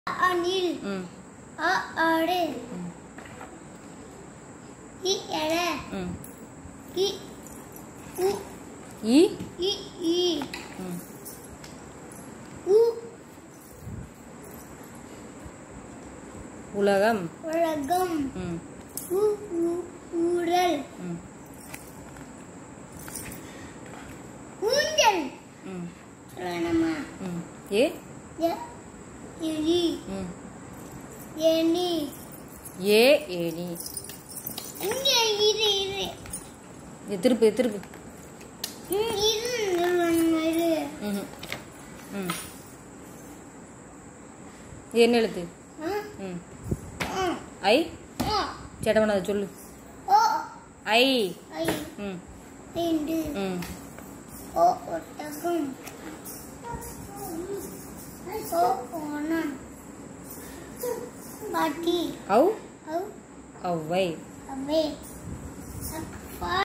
அணில் ம் அ ஆடு ம். இ எல ம் இ உ இ இ ஈ ம் உ உலகம் உலகம் ம் உ உ ஊரல் ம் ஊஞ்சல் ம் சொல்லணுமா ம் ஏ எ இலி ம் ஏனி ஏ ஏனி இங்க இரு இரு இது திருப்பு இது திருப்பு ம், இரு நிறுவனம் இரு ம் ம் இது என்ன எழுத்து ஆ ம் ஆ ஐ ஆ சேட்டை அதை சொல்லு ஓ ஐ ஐ ம் ரெண்டு ம் ஓ ஒட்டகம் ஓ ஓணம் பாட்டி ஔ அவ் ஔவை அவே அப்பா